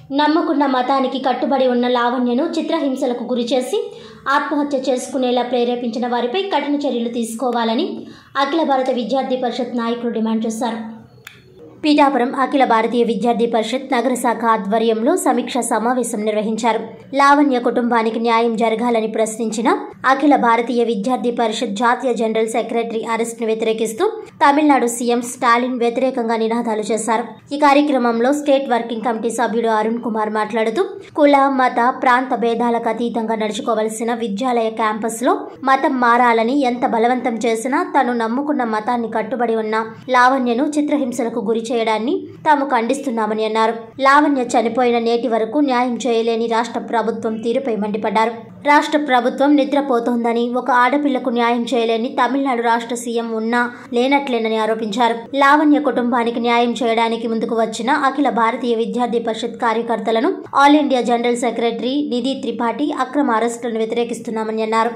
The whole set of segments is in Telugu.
నమ్ముకున్న మతానికి కట్టుబడి ఉన్న లావణ్యను చిత్రహింసలకు గురిచేసి ఆత్మహత్య చేసుకునేలా ప్రేరేపించిన వారిపై కఠిన చర్యలు తీసుకోవాలని అఖిల భారత విద్యార్థి పరిషత్ నాయకులు డిమాండ్ చేశారు పీఠాపురం అఖిల భారతీయ విద్యార్థి పరిషత్ నగర శాఖ ఆధ్వర్యంలో సమీక్ష సమావేశం నిర్వహించారు లావణ్య కుటుంబానికి న్యాయం జరగాలని ప్రశ్నించిన అఖిల భారతీయ విద్యార్థి పరిషత్ జాతీయ జనరల్ సెక్రటరీ అరెస్ట్ను వ్యతిరేకిస్తూ తమిళనాడు సీఎం స్టాలిన్ వ్యతిరేకంగా నినాదాలు చేశారు ఈ కార్యక్రమంలో స్టేట్ వర్కింగ్ కమిటీ సభ్యుడు అరుణ్ కుమార్ మాట్లాడుతూ కుల మత ప్రాంత భేదాలకు అతీతంగా నడుచుకోవలసిన విద్యాలయ క్యాంపస్లో మతం మారాలని ఎంత బలవంతం చేసినా తను నమ్ముకున్న మతాన్ని కట్టుబడి ఉన్న లావణ్యను చిత్రహింసలకు గురి చేయడాన్ని తాము ఖండిస్తున్నామని అన్నారు లావణ్య చనిపోయిన నేటి వరకు న్యాయం చేయలేని రాష్ట్ర ప్రభుత్వం తీరుపై మండిపడ్డారు రాష్ట్ర ప్రభుత్వం నిద్రపోతోందని ఒక ఆడపిల్లకు న్యాయం చేయలేని తమిళనాడు రాష్ట్ర సీఎం ఉన్నా లేనట్లేనని ఆరోపించారు లావణ్య కుటుంబానికి న్యాయం చేయడానికి ముందుకు వచ్చిన అఖిల భారతీయ విద్యార్థి పరిషత్ కార్యకర్తలను all India general secretary Nidhi Tripathi అక్రమ అరెస్టులను వ్యతిరేకిస్తున్నామని అన్నారు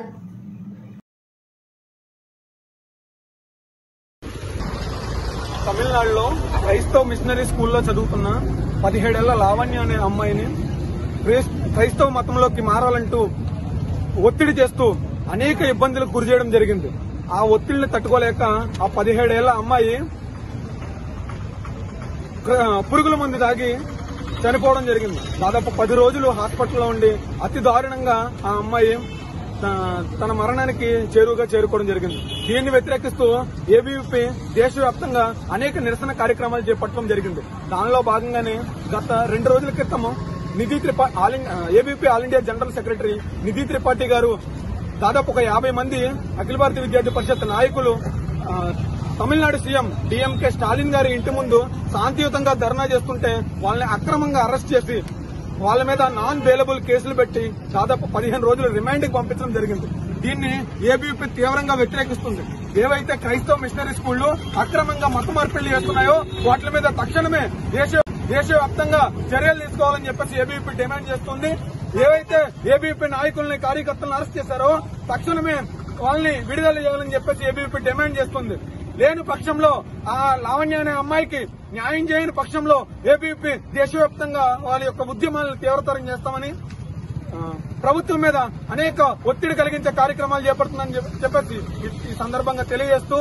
తమిళనాడులో క్రైస్తవ మిషనరీ స్కూల్లో చదువుతున్న పదిహేడేళ్ల లావణ్య అనే అమ్మాయిని క్రైస్- క్రైస్తవ మతంలోకి మారాలంటూ ఒత్తిడి చేస్తూ అనేక ఇబ్బందులకు గురి చేయడం జరిగింది ఆ ఒత్తిడిని తట్టుకోలేక ఆ పదిహేడేళ్ల అమ్మాయి క్ర- పురుగుల మందు తాగి చనిపోవడం జరిగింది దాదాపు పది రోజులు హాస్పిటల్లో ఉండి అతి దారుణంగా ఆ అమ్మాయి త- తన మరణానికి చేరువుగా చేరుకోవడం జరిగింది దీన్ని వ్యతిరేకిస్తూ ఏబీవీపీ దేశవ్యాప్తంగా అనేక నిరసన కార్యక్రమాలు చేపట్టడం జరిగింది దానిలో భాగంగానే గత రెండు రోజుల క్రితం Nidhi Tripathi all India ABP all India general secretary Nidhi Tripathi గారు దాదాపు ఒక యాభై మంది అఖిల భారతీయ విద్యార్థి పరిషత్ నాయకులు ఆ, తమిళనాడు సీఎం డిఎంకే స్టాలిన్ గారి ఇంటి ముందు శాంతియుతంగా ధర్నా చేస్తుంటే వాళ్ళని అక్రమంగా అరెస్ట్ చేసి వాళ్ళ మీద నాన్ బెయిలబుల్ కేసులు పెట్టి దాదాపు పదిహేను రోజులు రిమాండ్ కి పంపించడం జరిగింది దీన్ని ఏబీపీ తీవ్రంగా వ్యతిరేకిస్తుంది ఏవైతే క్రైస్తవ మిషనరీ స్కూళ్లు అక్రమంగా మత మార్పిళ్లు చేస్తున్నాయో వాటి మీద తక్షణమే దేశ దేశవ్యాప్తంగా చర్యలు తీసుకోవాలని చెప్పేసి ఏబీపీ డిమాండ్ చేస్తుంది ఏవైతే ఏబీపీ నాయకుల్ని కార్యకర్తలను అరెస్ట్ చేశారో తక్షణమే వాళ్ళని విడుదల చేయాలని చెప్పేసి ఏబీపీ డిమాండ్ చేస్తుంది లేని పక్షంలో ఆ లావణ్య అనే అమ్మాయికి న్యాయం చేయని పక్షంలో ఏబీపీ దేశవ్యాప్తంగా వాళ్ళ యొక్క ఉద్యమాలను తీవ్రతరం చేస్తామని ఆ, ప్రభుత్వం మీద అనేక ఒత్తిడి కలిగించే కార్యక్రమాలు చేపడుతుందని చెప్ప- చెప్పేసి ఈ- ఈ సందర్భంగా తెలియజేస్తూ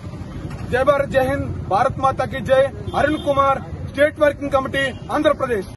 జై భారత్ జై హింద్ భారత్ మాతాకి జై Arun Kumar state working committee Andhra Pradesh